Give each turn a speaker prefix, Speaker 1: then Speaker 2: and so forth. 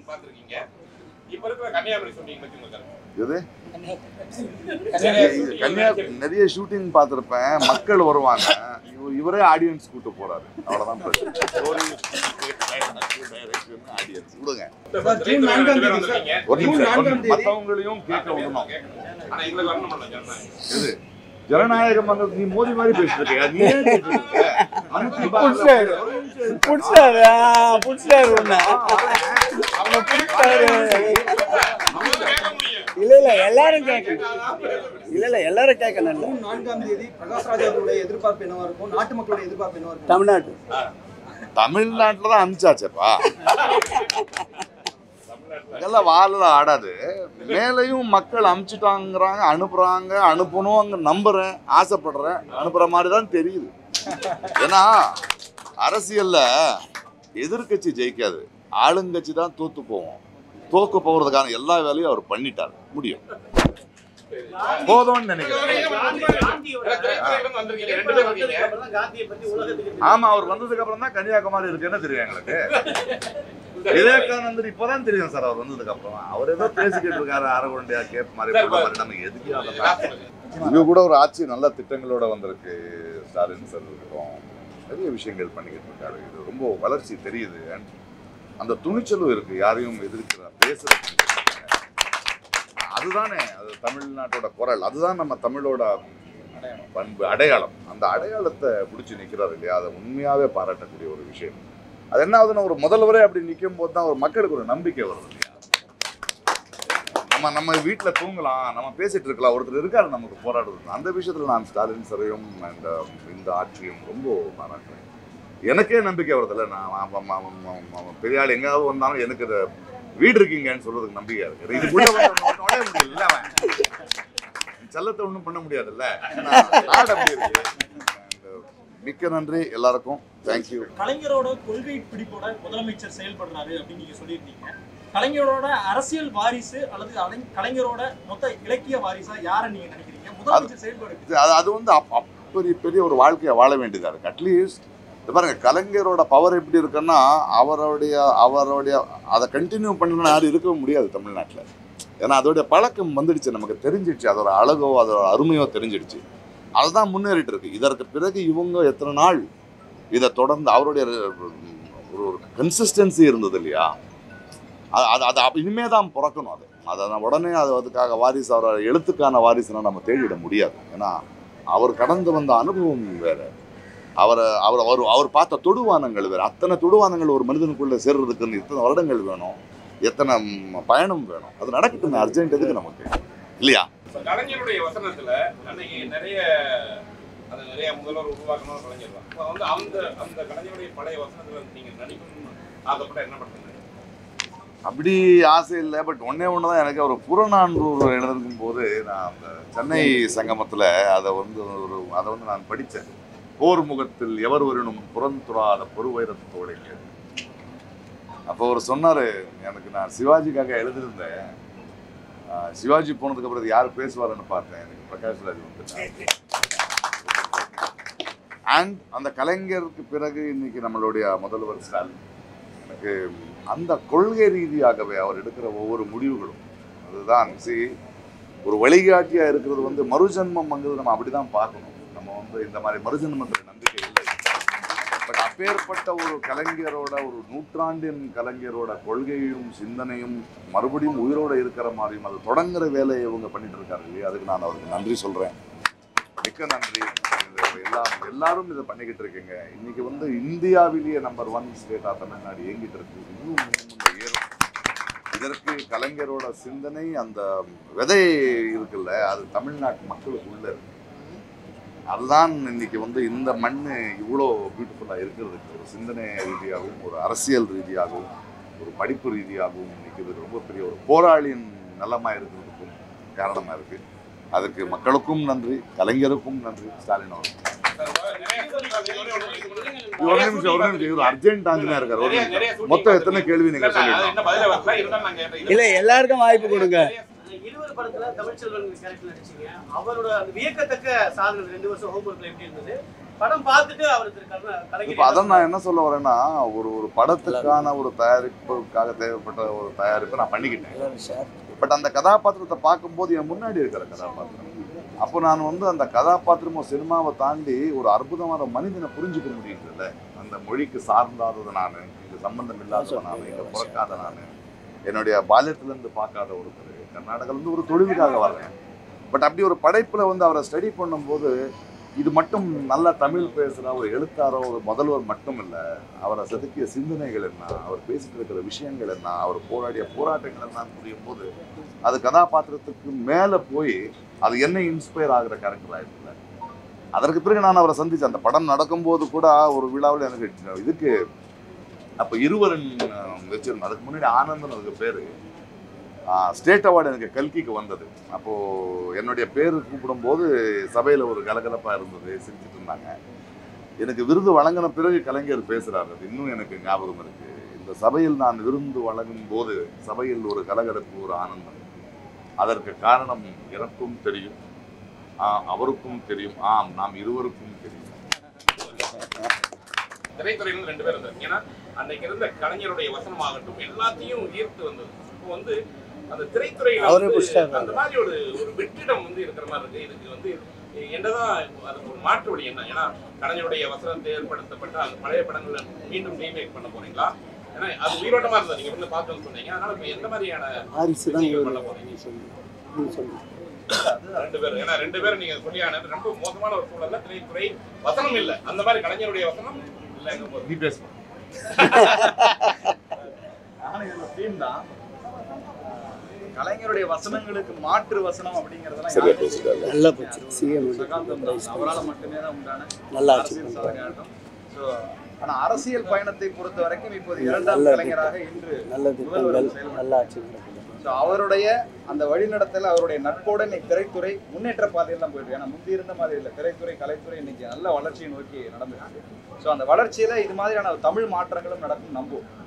Speaker 1: பார்த்திருக்கீங்க இப்ப இருக்கிற கன்னியாகுமரி ஷூட்டிங் பத்தி உங்க கருத்து
Speaker 2: எது
Speaker 1: நிறைய shooting
Speaker 2: கன்னியா நிறைய ஷூட்டிங் பார்த்திருப்பேன் மக்கள் வருவாங்க இவ- இவரே ஆடியன்ஸ் கூட்டு போறாரு அவ்வளவுதான் பிரச்சனை ஸ்டோரி ஆடியன்ஸ் விடுங்க
Speaker 1: ஜூன் நான்காம் தேதி வந்திருக்கீங்க
Speaker 2: ஒரு
Speaker 3: ஜூன்
Speaker 2: நிமிஷம்
Speaker 3: நான்காம்
Speaker 2: ஒரு
Speaker 3: தேதி.
Speaker 2: மத்தவங்களையும் கேட்க விடணும்
Speaker 1: ஆனா எங்களுக்கு வரணும் பண்ணல ஜனநாயகம்
Speaker 2: இது ஜனநாயகம் வந்தது நீ மோதி மாதிரி பேசிட்டு இருக்கியா நீ ஏன் பேசிட்டு இருக்க? அனுப்பி பாருங்க.
Speaker 4: புடிச்சாரு. புடிச்சாரு ஆ, புடிச்சாரு உன்னை. அவங்க புடிச்சாரு
Speaker 1: அவங்க கேட்க முடியும்
Speaker 4: இல்ல இல்ல எல்லாரும் கேட்கணும் இல்ல இல்ல எல்லாரும் கேட்கணும்
Speaker 3: ஜூன் நான்காம் தேதி பிரகாஷ் ராஜ் அவர்களுடைய எதிர்பார்ப்பு என்னவா இருக்கும் நாட்டு மக்களுடைய எதிர்பார்ப்பு என்னவா இருக்கும்
Speaker 4: தமிழ்நாட்டு
Speaker 2: தமிழ்நாட்டுல தான் அனுப்பிச்சாச்சப்பா இதெல்லாம் வாலில் ஆடாது மேலையும் மக்கள் அனுப்பிச்சிட்டாங்கிறாங்க அனுப்புறாங்க அனுப்பணும் அங்க நம்புறேன் ஆசைப்படுறேன் அனுப்புற மாதிரி தான் தெரியுது ஏன்னா அரசியல்ல எதிர்க்கட்சி ஜெயிக்காது ஆளுங்கட்சி தான் தோத்து போவோம் தோக்க போகிறதுக்கான எல்லா வேலையும் அவர் பண்ணிட்டார் முடியும் போதும்னு நினைக்கிறேன்
Speaker 1: திரைத்துறையில இருந்து வந்திருக்கீங்க ரெண்டு பேரும் இருக்கீங்க
Speaker 2: ஆமா அவர் வந்ததுக்கு அப்புறம் தான் கன்னியாகுமரி இருக்குன்னு தெரியும் எங்களுக்கு விவேகானந்தர் இப்பதான் தெரியும் சார் அவர் வந்ததுக்கு அப்புறம் அவர் ஏதோ பேசிக்கிட்டு இருக்காரு அரகுண்டியா கேப் மாதிரி புள்ள மாதிரி நமக்கு எதுக்கு அதெல்லாம் இது கூட ஒரு ஆட்சி நல்ல திட்டங்களோட வந்திருக்கு ஸ்டாலின் சார் இருக்கட்டும் நிறைய விஷயங்கள் பண்ணிக்கிட்டு இருக்காரு இது ரொம்ப வளர்ச்சி தெரியுது And அந்த துணிச்சலும் இருக்கு யாரையும் எதிர்க்கிற பேசுற அதுதானே அது தமிழ்நாட்டோட குரல் அதுதான் நம்ம தமிழோட பண்பு அடையாளம் அந்த அடையாளத்தை பிடிச்சி நிற்கிறாரு இல்லையா அதை உண்மையாவே பாராட்டக்கூடிய ஒரு விஷயம் அது என்ன ஆகுதுன்னா ஒரு முதல்வரே அப்படி நிற்கும் போது தான் ஒரு மக்களுக்கு ஒரு நம்பிக்கை வருது இல்லையா நம்ம நம்ம வீட்டில் தூங்கலாம் நம்ம பேசிட்டு இருக்கலாம் ஒருத்தர் இருக்காரு நமக்கு போராடுறது அந்த விஷயத்துல நான் ஸ்டாலின் சரையும் அண்ட் இந்த ஆட்சியும் ரொம்ப பாராட்டுறேன் எனக்கே நம்பிக்கை வருதுல்ல நான் அவன் அவன் அவன் அவன் அவன் பெரிய ஆள் எங்காவது வந்தாலும் எனக்கு இது வீடு இருக்கீங்கன்னு சொல்றதுக்கு நம்பிக்கையா இருக்கு இதுக்குள்ள வந்து நுழைய முடியல அவன் செல்லத்தை ஒன்றும் பண்ண முடியாதுல்ல ஏன்னா நாடு அப்படி இருக்கு And, மிக்க நன்றி எல்லாருக்கும் தேங்க்யூ
Speaker 5: கலைஞரோட கொள்கை பிடிப்போட முதலமைச்சர் செயல்படுறாரு அப்படின்னு நீங்க சொல்லியிருந்தீங்க கலைஞரோட அரசியல் வாரிசு அல்லது அலை- கலைஞரோட மொத்த இலக்கிய வாரிசா யாரை நீங்க நினைக்கிறீங்க முதலமைச்சர் செயல்பாடு
Speaker 2: இது அது அது வந்து அப் அப்படி பெரிய ஒரு வாழ்க்கையை வாழ வேண்டியதா இருக்கு அட்லீஸ்ட் இது பாருங்க கலைஞரோட பவர் எப்படி இருக்குன்னா அவருடைய அவருடைய அதை கண்டினியூ பண்ணணும்னு யாரும் இருக்கவும் முடியாது தமிழ்நாட்டில் ஏன்னா அதோடைய பழக்கம் வந்துடுச்சு நமக்கு தெரிஞ்சிடுச்சு அதோட அழகோ அதோட அருமையோ தெரிஞ்சிடுச்சு அதுதான் முன்னேறிட்டு இருக்கு இதற்கு பிறகு இவங்க எத்தனை நாள் இதை தொடர்ந்து அவருடைய ஒரு ஒரு கன்சிஸ்டன்சி இருந்தது இல்லையா அது அது அது அப்ப இனிமே தான் பிறக்கணும் அது அதை நான் உடனே அது அதுக்காக வாரிசு அவர் எழுத்துக்கான வாரிசுனா நம்ம தேடிட முடியாது ஏன்னா அவர் கடந்து வந்த அனுபவம் வேற அவர் அவர் அவர் அவர் பார்த்த தொடுவானங்கள் வேற அத்தனை தொடுவானங்கள் ஒரு மனிதனுக்குள்ள சேர்றதுக்குன்னு இத்தனை வருடங்கள் வேணும் எத்தனை ம், பயணம் வேணும் அது நடக்கட்டும் அர்ஜென்ட் எதுக்கு நமக்கு இல்லையா
Speaker 1: இப்ப கலைஞருடைய வசனத்துல அன்னைக்கு நிறைய அது நிறைய முதல்வர் உருவாக்கணும் கலைஞர் தான் அப்ப வந்து அந்த அந்த கலைஞருடைய பழைய வசனத்துல நீங்க நடிக்கணும்னு ஆசைப்பட்ட என்ன பண்ணுங்க
Speaker 2: அப்படி ஆசை இல்லை பட் ஒண்ணே ஒன்று தான் எனக்கு ஒரு புறநானூறு எழுதிருக்கும் போது நான் அந்த சென்னை சங்கமத்தில் அதை வந்து ஒரு அதை வந்து நான் படித்தேன் போர் முகத்தில் எவர் வரினும் புறந்துராத பொறுவைரத்து தோழைங்க அப்போ அவர் சொன்னார் எனக்கு நான் சிவாஜிக்காக எழுதியிருந்தேன் ஆஹ் சிவாஜி போனதுக்கு அப்புறம் இது யார் பேசுவாருன்னு பார்த்தேன் எனக்கு பிரகாஷ் ராஜ் வந்துட்டார் அண்ட் அந்த கலைஞருக்கு பிறகு இன்னைக்கு நம்மளுடைய முதல்வர் ஸ்டாலின் எனக்கு அந்த கொள்கை ரீதியாகவே அவர் எடுக்கிற ஒவ்வொரு முடிவுகளும் அதுதான் சி ஒரு வழிகாட்டியா இருக்கிறது வந்து மறுஜன்மம்ங்கிறது நம்ம அப்படிதான் பார்க்கணும் நம்ம வந்து இந்த மாதிரி மறுஜன்மத்தில் நம்பிக்கை இல்லை பட் அப்பேற்பட்ட ஒரு கலைஞரோட ஒரு நூற்றாண்டின் கலைஞரோட கொள்கையும் சிந்தனையும் மறுபடியும் உயிரோட இருக்கிற மாதிரியும் அது தொடங்குற வேலையை இவங்க பண்ணிட்டு இருக்காரு இல்லையா அதுக்கு நான் அவருக்கு நன்றி சொல்றேன் மிக்க நன்றி இது எல்லாம் எல்லாரும் இதை பண்ணிக்கிட்டு இருக்கீங்க இன்னைக்கு வந்து இந்தியாவிலேயே நம்பர் ஒன் ஸ்டேட்டா தமிழ்நாடு இயங்கிட்டு இருக்கு இன்னும் இன்னும் ஏறும் இதற்கு கலைஞரோட சிந்தனை அந்த விதை இருக்குல்ல அது தமிழ்நாட்டு மக்களுக்கு உள்ள இருக்கு அதுதான் இன்னைக்கு வந்து இந்த மண் இவ்வளோ பியூட்டிஃபுல்லாக இருக்கிறதுக்கு ஒரு சிந்தனை ரீதியாகவும் ஒரு அரசியல் ரீதியாகவும் ஒரு படிப்பு ரீதியாகவும் இன்னைக்கு இது ரொம்ப பெரிய ஒரு போராளியின் நலமாக இருக்கிறதுக்கும் காரணமாக இருக்கு அதற்கு மக்களுக்கும் நன்றி கலைஞருக்கும் நன்றி ஸ்டாலின் அவர்கள் ஒரு நிமிஷம் ஒரு நிமிஷம் இவர் அர்ஜென்ட் ஆஞ்சினா இருக்காரு ஒரு நிமிஷம் மொத்தம் எத்தனை கேள்வி நீங்க சொல்லிடலாம்
Speaker 1: என்ன பதில வரல இருந்தாலும் நாங்க இது-
Speaker 4: இல்ல எல்லாருக்கும் வாய்ப்பு கொடுங்க
Speaker 6: இருவர் படத்துல தமிழ்ச்செல்வன் கேரக்டர் நடிச்சீங்க அவரோட அந்த வியக்கத்தக்க சாதனை ரெண்டு வருஷம் ஹோம் ஒர்க்ல எப்படி இருந்தது படம் பார்த்துட்டு அவர் திரு கருணா- கலைஞர்
Speaker 2: இப்போ அதான் நான் என்ன சொல்ல வரேன்னா ஒரு ஒரு படத்துக்கான ஒரு தயாரிப்புக்காக தேவைப்பட்ட ஒரு தயாரிப்பை நான் பண்ணிக்கிட்டேன்
Speaker 4: சார்
Speaker 2: பட் அந்த கதாபாத்திரத்தை பார்க்கும்போது என் முன்னாடி இருக்கிற கதாபாத்திரம் அப்போ நான் வந்து அந்த கதாபாத்திரமும் சினிமாவை தாண்டி ஒரு அற்புதமான மனிதனை புரிஞ்சுக்க முடியுதுல்ல அந்த மொழிக்கு சார்ந்தாதது நான் இது சம்பந்தம் இல்லாதது நான் இங்கே பிறக்காத நான் என்னுடைய பால்யத்திலேருந்து பார்க்காத ஒருத்தர் கர்நாடகாலேருந்து ஒரு தொழிலுக்காக வர்றேன் பட் அப்படி ஒரு படைப்பில் வந்து அவரை ஸ்டடி பண்ணும்போது இது மட்டும் நல்ல தமிழ் பேசுகிற ஒரு எழுத்தாரோ ஒரு முதல்வர் மட்டும் இல்லை அவரை செதுக்கிய சிந்தனைகள் என்ன அவர் பேசிட்டு இருக்கிற விஷயங்கள் என்ன அவர் போராடிய போராட்டங்கள் என்னன்னு புரியும் போது அது கதாபாத்திரத்துக்கு மேலே போய் அது என்ன இன்ஸ்பயர் ஆகிற கேரக்டர் ஆயிடுச்சுல அதற்கு பிறகு நான் அவரை சந்திச்சேன் அந்த படம் நடக்கும்போது கூட ஒரு விழாவில் எனக்கு இதுக்கு அப்போ இருவரன் வச்சிருந்தோம் அதுக்கு முன்னாடி ஆனந்தன் அதுக்கு பேர் ஸ்டேட் அவார்டு எனக்கு கல்கிக்கு வந்தது அப்போது என்னுடைய பேர் கூப்பிடும்போது சபையில் ஒரு கலகலப்பாக இருந்தது சிரிச்சிட்டு இருந்தாங்க எனக்கு விருது வழங்கின பிறகு கலைஞர் பேசுகிறார் அது இன்னும் எனக்கு ஞாபகம் இருக்கு இந்த சபையில் நான் விருந்து வழங்கும் போது சபையில் ஒரு கலகலப்பு ஒரு ஆனந்தம் அதற்கு காரணம் எனக்கும் தெரியும் ஆ, அவருக்கும் தெரியும் ஆம் நாம் இருவருக்கும் தெரியும்
Speaker 1: திரைத்துறையில ரெண்டு பேர் இருந்தார் ஏன்னா அன்னைக்கு இருந்த கலைஞருடைய வசனமாகட்டும் எல்லாத்தையும் ஈர்த்து வந்தது இப்போ வந்து அந்த திரைத்துறையில
Speaker 4: அவரே
Speaker 1: வந்து
Speaker 4: புடிச்சிட்டாரு.
Speaker 1: அந்த மாதிரி ஒரு ஒரு வெற்றிடம் வந்து இருக்கிற மாதிரி இருக்கு இதுக்கு வந்து என்னதான் அதுக்கு ஒரு மாற்று வழி என்ன ஏன்னா கலைஞருடைய வசனத்தை ஏற்படுத்தப்பட்ட அந்த பழைய படங்களை மீண்டும் ரீமேக் பண்ண போறீங்களா ஏன்னா அது உயிரோட்டமா இருந்தது நீங்க வந்து பார்த்தோம்னு சொன்னீங்க அதனால இப்போ எந்த மாதிரியான
Speaker 4: வாரிசு தான்
Speaker 1: விஷயங்கள்
Speaker 4: இவரு.
Speaker 1: பண்ண போறீங்க
Speaker 4: நீ சொல்லு நீ சொல்லு
Speaker 1: ரெண்டு பேரும் ஏன்னா ரெண்டு பேரும் நீங்க சொல்லியான ரொம்ப மோசமான ஒரு சூழல்ல திரைத்துறை வசனம் இல்ல அந்த மாதிரி கலைஞருடைய வசனம் இல்லைங்க போது
Speaker 2: நீ பேசுமா
Speaker 7: நானும் இதுல theme தான் கலைஞருடைய வசனங்களுக்கு மாற்று வசனம் அப்படிங்கறதெல்லாம்
Speaker 2: சரியா
Speaker 7: யாருமே
Speaker 2: பேசிட்டாரு.
Speaker 7: செய்ய
Speaker 4: நல்லா போச்சு சிஎம்
Speaker 7: சகாப்தம் தான். அவரால மட்டுமே தான் உண்டான
Speaker 4: நல்லா ஆட்சி
Speaker 7: அரசியல்
Speaker 4: பண்றாரு
Speaker 7: சாதனையாகட்டும் ஸோ ஆனா அரசியல் பயணத்தை பொறுத்த வரைக்கும் இப்போது இரண்டாம்
Speaker 4: நல்ல
Speaker 7: கலைஞராக இன்று
Speaker 4: நல்ல திட்டங்கள் நல்ல ஆட்சி நடக்குது
Speaker 7: ஸோ அவருடைய அந்த வழிநடத்தல அவருடைய நட்போட இன்னைக்கு திரைத்துறை முன்னேற்ற பாதையில் தான் போயிருக்கு ஏன்னா முந்தி இருந்த மாதிரி இல்லை திரைத்துறை கலைத்துறை இன்னைக்கு நல்ல வளர்ச்சியை நோக்கி நடந்துருக்கு ஸோ அந்த வளர்ச்சியில இது மாதிரியான தமிழ் மாற்றங்களும் நடக்கும் நம்புவோம்